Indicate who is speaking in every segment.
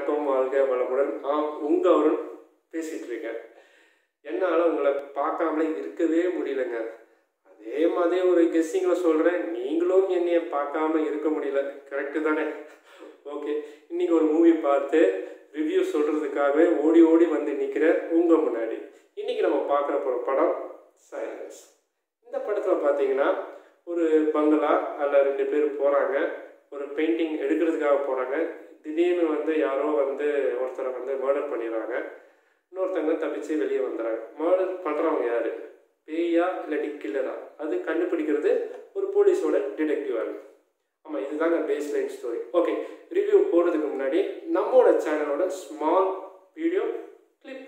Speaker 1: வணக்கம் வாழ்க வளமுடன் ஆ உங்கள் அருண் பேசிகிட்டு இருக்கேன் என்னால் உங்களை பார்க்காமலே இருக்கவே முடியலங்க அதே மாதிரி ஒரு கெஸ்ஸிங்கில் சொல்கிறேன் நீங்களும் என்னைய பார்க்காம இருக்க முடியல கரெக்டு தானே ஓகே இன்னைக்கு ஒரு மூவி பார்த்து ரிவ்யூ சொல்கிறதுக்காகவே ஓடி ஓடி வந்து நிற்கிற உங்கள் முன்னாடி இன்னைக்கு நம்ம பார்க்குற போகிற படம் சைலன்ஸ் இந்த படத்தில் பார்த்தீங்கன்னா ஒரு பங்களா அதில் ரெண்டு பேர் போகிறாங்க ஒரு பெயிண்டிங் எடுக்கிறதுக்காக போகிறாங்க திடீர்னு வந்து யாரோ வந்து ஒருத்தரை வந்து மர்டர் பண்ணிடுறாங்க இன்னொருத்தவங்க தப்பிச்சு வெளியே வந்துடுறாங்க மர்டர் பண்ணுறவங்க யார் பேயா இல்லாட்டி கில்லரா அது கண்டுபிடிக்கிறது ஒரு போலீஸோட டிடெக்டிவ் ஆகுது ஆமாம் இதுதாங்க base line story okay review போடுறதுக்கு முன்னாடி நம்மளோட சேனலோட small video clip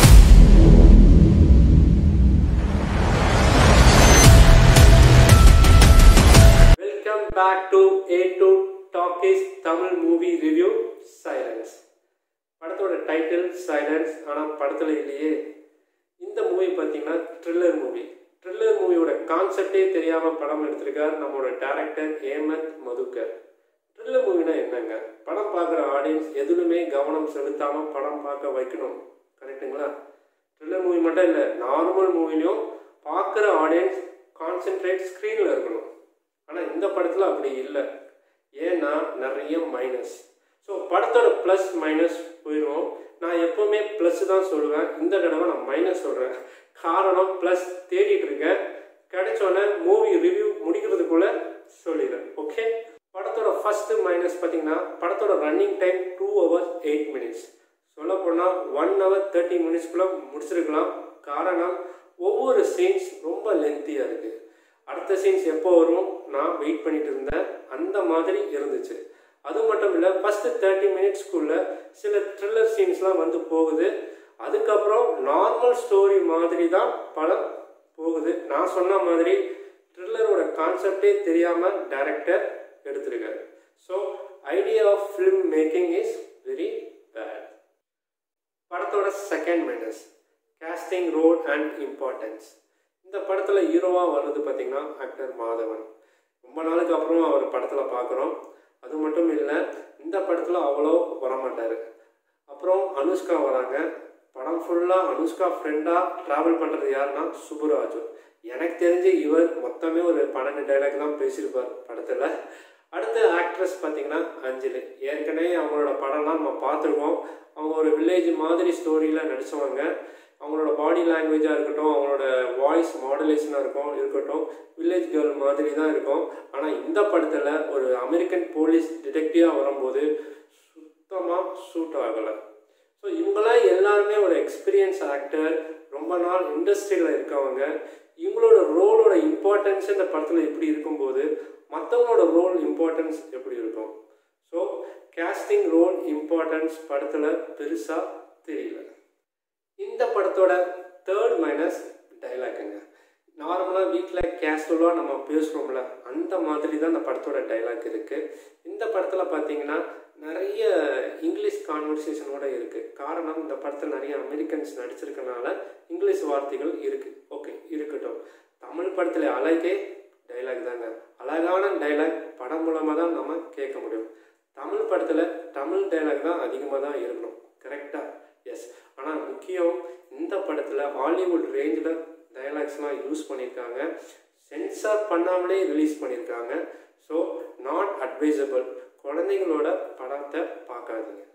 Speaker 1: welcome back to A to talkies Tamil movie review silence படத்தோட டைட்டில் சைலன்ஸ் ஆனால் படத்தில் இல்லையே இந்த மூவி பார்த்தீங்கன்னா த்ரில்லர் மூவி த்ரில்லர் மூவியோட கான்செப்டே தெரியாமல் படம் எடுத்திருக்கார் நம்மளோட டேரக்டர் ஹேமந்த் மதுக்கர் த்ரில்லர் மூவினா என்னங்க படம் பார்க்குற ஆடியன்ஸ் எதுலுமே கவனம் செலுத்தாமல் படம் பார்க்க வைக்கணும் கரெக்டுங்களா த்ரில்லர் மூவி மட்டும் இல்லை நார்மல் மூவிலையும் பார்க்குற ஆடியன்ஸ் கான்சென்ட்ரேட் ஸ்க்ரீனில் இருக்கணும் ஆனால் இந்த படத்தில் அப்படி இல்லை ஏன்னா நிறைய மைனஸ் ஸோ படத்தோட ப்ளஸ் மைனஸ் போயிடும் நான் எப்போவுமே ப்ளஸ் தான் சொல்லுவேன் இந்த தடவை நான் மைனஸ் சொல்கிறேன் காரணம் ப்ளஸ் தேடிட்டு இருக்கேன் கிடைச்சோன்னே மூவி ரிவ்யூ முடிக்கிறதுக்குள்ளே சொல்லிடுறேன் ஓகே படத்தோட ஃபஸ்ட்டு மைனஸ் பார்த்தீங்கன்னா படத்தோட running time two hours eight minutes சொல்லப்போனால் ஒன் ஹவர் தேர்ட்டி மினிட்ஸ்க்குள்ளே முடிச்சிருக்கலாம் காரணம் ஒவ்வொரு சீன்ஸ் ரொம்ப லென்த்தியாக இருக்குது அடுத்த சீன்ஸ் எப்போ வரும் நான் வெயிட் பண்ணிட்டு இருந்தேன் அந்த மாதிரி இருந்துச்சு அது மட்டும் இல்லை ஃபஸ்ட்டு தேர்ட்டி மினிட்ஸ்க்குள்ள சில த்ரில்லர் சீன்ஸ்லாம் வந்து போகுது அதுக்கப்புறம் நார்மல் ஸ்டோரி மாதிரி தான் படம் போகுது நான் சொன்ன மாதிரி த்ரில்லரோட கான்செப்டே தெரியாமல் டைரக்டர் எடுத்திருக்காரு so idea of film making is very bad படத்தோட second minus casting role and importance இந்த படத்தில் ஹீரோவாக வர்றது பார்த்திங்கன்னா ஆக்டர் மாதவன் ரொம்ப நாளுக்கு அப்புறம் அவர் படத்தில் பார்க்குறோம் அது மட்டும் இல்லை இந்த படத்தில் அவ்வளோ வரமாட்டார் அப்புறம் அனுஷ்கா வராங்க படம் ஃபுல்லாக அனுஷ்கா ஃப்ரெண்டாக ட்ராவல் பண்ணுறது யாருன்னா சுப்புராஜு எனக்கு தெரிஞ்சு இவர் மொத்தமே ஒரு பன்னெண்டு டைலாக் தான் பேசியிருப்பார் படத்தில் அடுத்த ஆக்ட்ரஸ் பார்த்தீங்கன்னா அஞ்சலி ஏற்கனவே அவங்களோட படம்லாம் நம்ம பார்த்துருக்கோம் அவங்க ஒரு வில்லேஜ் மாதிரி ஸ்டோரியில் நடித்தவங்க அவங்களோட பாடி லாங்குவேஜாக இருக்கட்டும் அவங்களோட வாய்ஸ் மாடுலேஷனாக இருக்கும் இருக்கட்டும் வில்லேஜ் கேர்ள் மாதிரி தான் இருக்கும் ஆனால் இந்த படத்தில் ஒரு அமெரிக்கன் போலீஸ் டிடெக்டிவாக வரும்போது சுத்தமாக சூட் ஆகலை ஸோ இவங்களாம் எல்லாருமே ஒரு எக்ஸ்பீரியன்ஸ் ஆக்டர் ரொம்ப நாள் இண்டஸ்ட்ரியில் இருக்கவங்க இவங்களோட ரோலோட இம்பார்ட்டன்ஸ் இந்த படத்தில் எப்படி இருக்கும்போது மற்றவங்களோட ரோல் இம்பார்ட்டன்ஸ் எப்படி இருக்கும் ஸோ கேஸ்டிங் ரோல் இம்பார்ட்டன்ஸ் படத்தில் பெருசாக தெரியல இந்த படத்தோட தேர்ட் மைனஸ் டைலாக்குங்க நார்மலாக வீட்டில் கேஷுவலாக நம்ம பேசுகிறோம்ல அந்த மாதிரி தான் இந்த படத்தோட டைலாக் இருக்குது இந்த படத்தில் பார்த்தீங்கன்னா நிறைய இங்கிலீஷ் கான்வர்சேஷனோட இருக்குது காரணம் இந்த படத்தில் நிறைய அமெரிக்கன்ஸ் நடிச்சிருக்கனால இங்கிலீஷ் வார்த்தைகள் இருக்குது ஓகே இருக்கட்டும் தமிழ் படத்தில் அழகே டைலாக் தாங்க அழகான டைலாக் படம் மூலமாக தான் நம்ம கேட்க முடியும் தமிழ் படத்தில் தமிழ் டைலாக் தான் அதிகமாக தான் இருக்கணும் கரெக்டாக எஸ் ஆனால் முக்கியம் இந்த படத்தில் ஹாலிவுட் ரேஞ்சில் டைலாக்ஸ்லாம் யூஸ் பண்ணியிருக்காங்க சென்சார் பண்ணாமலே ரிலீஸ் பண்ணியிருக்காங்க ஸோ நாட் அட்வைசபிள் குழந்தைங்களோட படத்தை பார்க்காதீங்க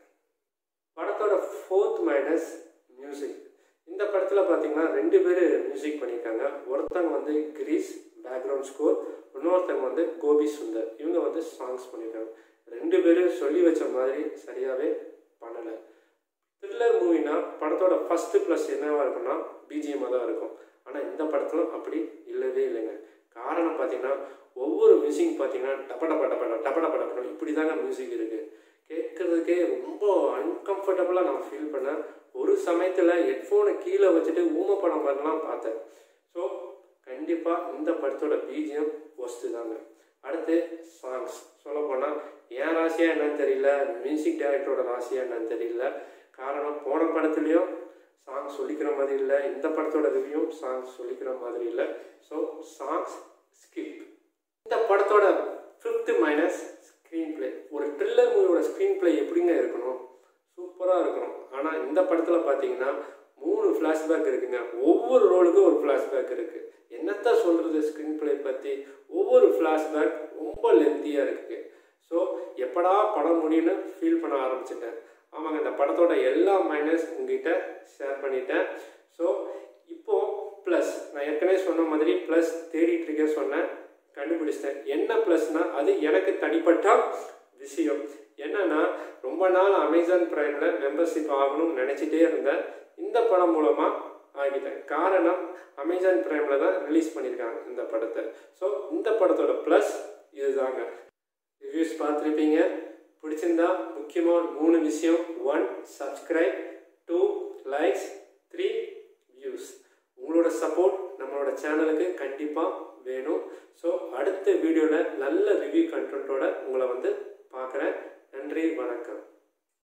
Speaker 1: படத்தோட ஃபோர்த் மைனஸ் மியூசிக் இந்த படத்தில் பார்த்தீங்கன்னா ரெண்டு பேர் மியூசிக் பண்ணியிருக்காங்க ஒருத்தவங்க வந்து கிரீஸ் பேக்ரவுண்ட் ஸ்கோர் இன்னொருத்தவங்க வந்து கோபி சுந்தர் இவங்க வந்து சாங்ஸ் பண்ணியிருக்காங்க ரெண்டு பேரும் சொல்லி வச்ச மாதிரி சரியாகவே பண்ணலை த்ரில்லர் மூவினா படத்தோட ஃபஸ்ட்டு ப்ளஸ் என்னவாக இருக்கும்னா பிஜிஎம்மாக தான் இருக்கும் ஆனால் இந்த படத்தில் அப்படி இல்லவே இல்லைங்க காரணம் பார்த்தீங்கன்னா ஒவ்வொரு மியூசிக் பார்த்தீங்கன்னா டப்ப டப்ப டப்ப டப்ப டப்ப டப்ப இப்படி தாங்க மியூசிக் இருக்குது கேட்குறதுக்கே ரொம்ப அன்கம்ஃபர்டபுளாக நான் ஃபீல் பண்ணேன் ஒரு சமயத்தில் ஹெட்ஃபோனை கீழே வச்சுட்டு ஊம படம் மாதிரிலாம் பார்த்தேன் ஸோ கண்டிப்பாக இந்த படத்தோட பிஜிஎம் ஒஸ்ட்டு தாங்க அடுத்து சாங்ஸ் சொல்லப்போனால் என் ராசியாக என்னன்னு தெரியல மியூசிக் டைரக்டரோட ராசியாக என்னன்னு தெரியல காரணம் போன படத்துலேயும் சாங்ஸ் சொல்லிக்கிற மாதிரி இல்லை இந்த படத்தோட ரிவ்யூ சாங்ஸ் சொல்லிக்கிற மாதிரி இல்லை ஸோ சாங்ஸ் ஸ்கிப் இந்த படத்தோட ஃபிஃப்த்து மைனஸ் ஸ்க்ரீன் பிளே ஒரு த்ரில்லர் மூவியோட ஸ்க்ரீன் பிளே எப்படிங்க இருக்கணும் ஆனால் இந்த படத்தில் பார்த்தீங்கன்னா மூணு ஃப்ளாஷ்பேக் இருக்குங்க ஒவ்வொரு ரோலுக்கும் ஒரு ஃப்ளாஷ்பேக் இருக்குது என்னத்த சொல்கிறது ஸ்க்ரீன் பிளே பற்றி ஒவ்வொரு ஃப்ளாஷ்பேக் ரொம்ப லென்த்தியாக இருக்குது ஸோ எப்படா படம் முடியும்னு ஃபீல் பண்ண ஆரம்பிச்சிட்டேன் ஆமாங்க இந்த படத்தோட எல்லா மைனஸ் உங்ககிட்ட ஷேர் பண்ணிட்டேன் ஸோ இப்போது ப்ளஸ் நான் ஏற்கனவே சொன்ன மாதிரி ப்ளஸ் தேடிட்டு இருக்கேன் சொன்னேன் கண்டுபிடிச்சிட்டேன் என்ன ப்ளஸ்னால் அது எனக்கு தனிப்பட்ட விஷயம் என்னன்னா ரொம்ப நாள் அமேசான் ப்ரைமில் மெம்பர்ஷிப் ஆகணும்னு நினச்சிட்டே இருந்தேன் இந்த படம் மூலமாக ஆகிட்டேன் காரணம் அமேசான் ப்ரைமில் தான் ரிலீஸ் பண்ணியிருக்காங்க இந்த படத்தை ஸோ இந்த படத்தோட ப்ளஸ் இதுதாங்க ரிவ்யூஸ் பார்த்துருப்பீங்க பிடிச்சிருந்தா முக்கியமாக மூணு விஷயம் one subscribe two likes three views உங்களோட சப்போர்ட் நம்மளோட சேனலுக்கு கண்டிப்பாக வேணும் ஸோ அடுத்த வீடியோவில் நல்ல ரிவ்யூ கண்டென்ட்டோட உங்களை வந்து பார்க்குறேன் நன்றி வணக்கம்